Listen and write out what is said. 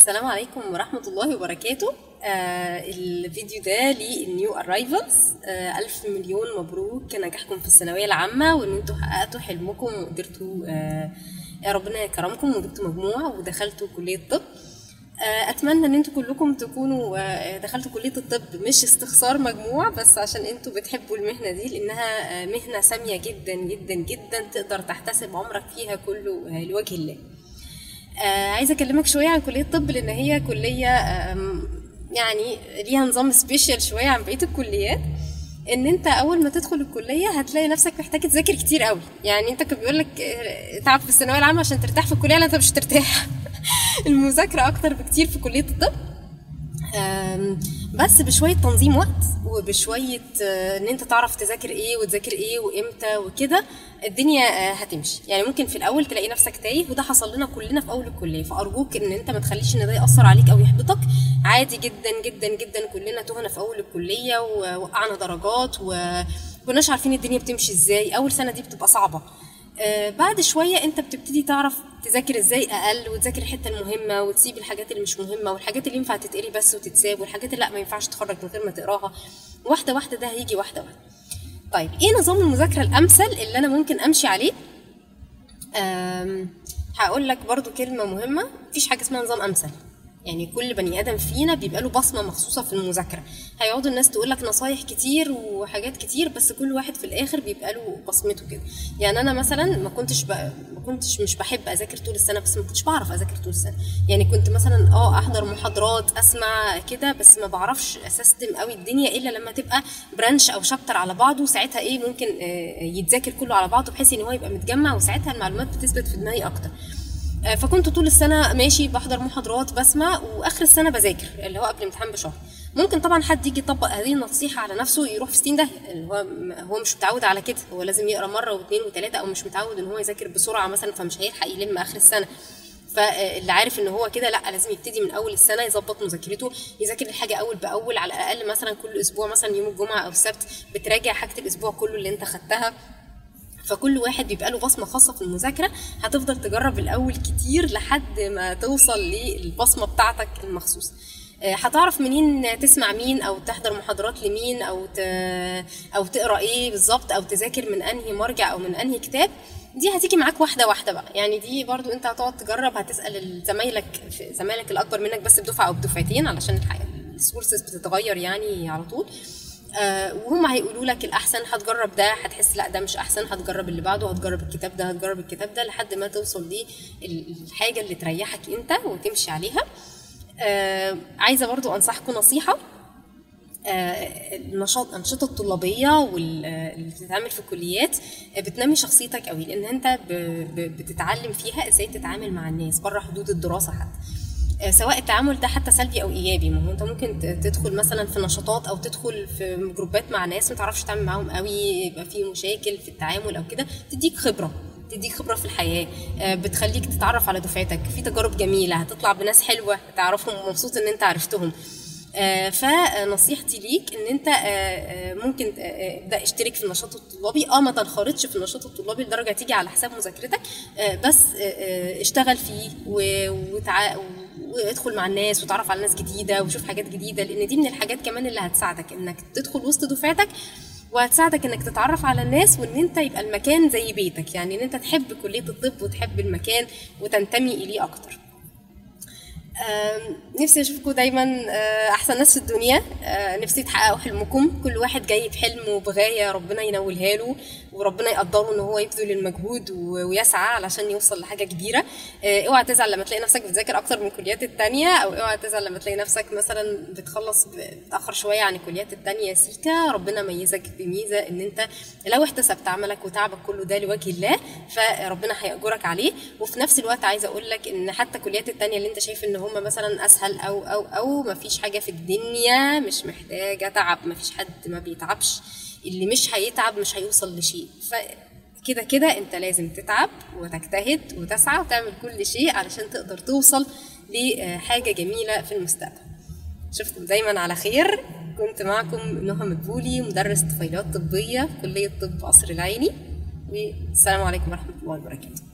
السلام عليكم ورحمة الله وبركاته آه الفيديو ده للنيو ارايفلز آه ألف مليون مبروك نجاحكم في الثانوية العامة وإن انتوا حققتوا حلمكم وقدرتوا آه يا ربنا يكرمكم وجبتوا مجموع ودخلتوا كلية طب آه أتمنى إن انتوا كلكم تكونوا آه دخلتوا كلية الطب مش استخسار مجموع بس عشان انتوا بتحبوا المهنة دي لأنها آه مهنة سامية جدا جدا جدا تقدر تحتسب عمرك فيها كله آه لوجه الله آه عايزه اكلمك شويه عن كليه الطب لان هي كليه آم، يعني ليها نظام سبيشال شويه عن بقيه الكليات ان انت اول ما تدخل الكليه هتلاقي نفسك محتاج تذاكر كتير قوي يعني انت كان بيقول لك تعب في الثانويه العامه عشان ترتاح في الكليه لا انت مش ترتاح المذاكره اكتر بكتير في كليه الطب آم، بس بشويه تنظيم وقت وبشويه آه، ان انت تعرف تذاكر ايه وتذاكر ايه وامتى وكده الدنيا آه، هتمشي يعني ممكن في الاول تلاقي نفسك تايه وده حصل لنا كلنا في اول الكليه فارجوك ان انت ما تخليش ان ده ياثر عليك او يحبطك عادي جدا جدا جدا كلنا تهنا في اول الكليه ووقعنا درجات وكناش عارفين الدنيا بتمشي ازاي اول سنه دي بتبقى صعبه آه، بعد شويه انت بتبتدي تعرف تذاكر ازاي اقل وتذاكر الحته المهمه وتسيب الحاجات اللي مش مهمه والحاجات اللي ينفع تتقري بس وتتساب والحاجات اللي لا ما ينفعش تخرج من غير ما تقراها واحده واحده ده هيجي واحده واحده طيب ايه نظام المذاكره الامثل اللي انا ممكن امشي عليه أم، هقول لك برضو كلمة مهمة مفيش حاجة اسمها نظام أمثل يعني كل بني آدم فينا بيبقى له بصمة مخصوصة في المذاكرة هيقعدوا الناس تقول لك نصايح كتير وحاجات كتير بس كل واحد في الآخر بيبقى له بصمته كده يعني أنا مثلا ما كنتش ب... ما كنتش مش بحب أذاكر طول السنة بس ما كنتش بعرف أذاكر طول السنة يعني كنت مثلا اه أحضر محاضرات أسمع كده بس ما بعرفش أسستم قوي الدنيا إلا لما تبقى برانش أو شابتر على بعضه ساعتها إيه ممكن آه، يتذاكر كله على بعضه بحيث إن هو يبقى متجمع وساعتها المعلومات بتثبت في دماغي أكتر آه، فكنت طول السنه ماشي بحضر محاضرات بسمع واخر السنه بذاكر اللي هو قبل الامتحان بشهر ممكن طبعا حد يجي يطبق هذه النصيحه على نفسه يروح في 60 داهيه اللي هو هو مش متعود على كده هو لازم يقرا مره واثنين وثلاثه او مش متعود ان هو يذاكر بسرعه مثلا فمش هيلحق يلم اخر السنه فاللي عارف ان هو كده لا لازم يبتدي من اول السنه يظبط مذاكرته يذاكر الحاجه اول باول على الاقل مثلا كل اسبوع مثلا يوم الجمعه او السبت بتراجع حاجه الاسبوع كله اللي انت خدتها فكل واحد بيبقى له بصمه خاصه في المذاكره هتفضل تجرب الاول كتير لحد ما توصل للبصمه بتاعتك المخصوصه آه، هتعرف منين تسمع مين او تحضر محاضرات لمين او ت... او تقرا ايه بالظبط او تذاكر من انهي مرجع او من انهي كتاب دي هتيجي معاك واحده واحده بقى يعني دي برضو انت هتقعد تجرب هتسال زمايلك زمايلك الاكبر منك بس بدفعه او بدفعتين علشان الحقيقه السورسز بتتغير يعني على طول آه، وهم هيقولوا لك الاحسن هتجرب ده هتحس لا ده مش احسن هتجرب اللي بعده هتجرب الكتاب ده هتجرب الكتاب ده لحد ما توصل للحاجه اللي تريحك انت وتمشي عليها آه، عايزه برضو انصحكم نصيحه آه، النشاط الانشطه الطلابيه واللي بتتعمل في الكليات آه، بتنمي شخصيتك قوي لان انت ب- ب- بتتعلم فيها ازاي تتعامل مع الناس بره حدود الدراسه حتى آه، سواء التعامل ده حتى سلبي او ايجابي ما هو انت ممكن ت- تدخل مثلا في نشاطات او تدخل في جروبات مع ناس ما تعرفش تتعامل معاهم قوي يبقى في مشاكل في التعامل او كده تديك خبره تديك خبره في الحياه آه، بتخليك تتعرف على دفعتك في تجارب جميله هتطلع بناس حلوه تعرفهم ومبسوط ان انت عرفتهم آه، فنصيحتي ليك ان انت آه، آه، ممكن آه، آه، ابدا اشترك في النشاط الطلابي اه ما تنخرطش في النشاط الطلابي لدرجه تيجي على حساب مذاكرتك آه، بس آه، آه، اشتغل فيه و- وتع... وادخل مع الناس وتعرف على ناس جديده وشوف حاجات جديده لان دي من الحاجات كمان اللي هتساعدك انك تدخل وسط دفعتك وهتساعدك انك تتعرف على الناس وان انت يبقى المكان زي بيتك يعني ان انت تحب كليه الطب وتحب المكان وتنتمي اليه اكتر آم، نفسي اشوفكم دايما آه، احسن ناس في الدنيا آه، نفسي تحققوا حلمكم كل واحد جاي بحلم وبغايه ربنا ينولها له وربنا يقدره ان هو يبذل المجهود و- ويسعى علشان يوصل لحاجه كبيره آه، اوعى تزعل لما تلاقي نفسك بتذاكر اكتر من الكليات التانية او اوعى تزعل لما تلاقي نفسك مثلا بتخلص بتاخر شويه عن الكليات التانية سيكا ربنا ميزك بميزه ان انت لو احتسبت عملك وتعبك كله ده لوجه الله فربنا هيأجرك عليه وفي نفس الوقت عايزه اقول لك ان حتى الكليات التانية اللي انت شايف ان هم مثلا اسهل او او او ما فيش حاجه في الدنيا مش محتاجه تعب ما فيش حد ما بيتعبش اللي مش هيتعب مش هيوصل لشيء فكده كده انت لازم تتعب وتجتهد وتسعى وتعمل كل شيء علشان تقدر توصل لحاجه جميله في المستقبل شفتكم دايما على خير كنت معكم نهى مدبولي مدرس طفيلات طبيه في كليه طب قصر العيني والسلام عليكم ورحمه الله وبركاته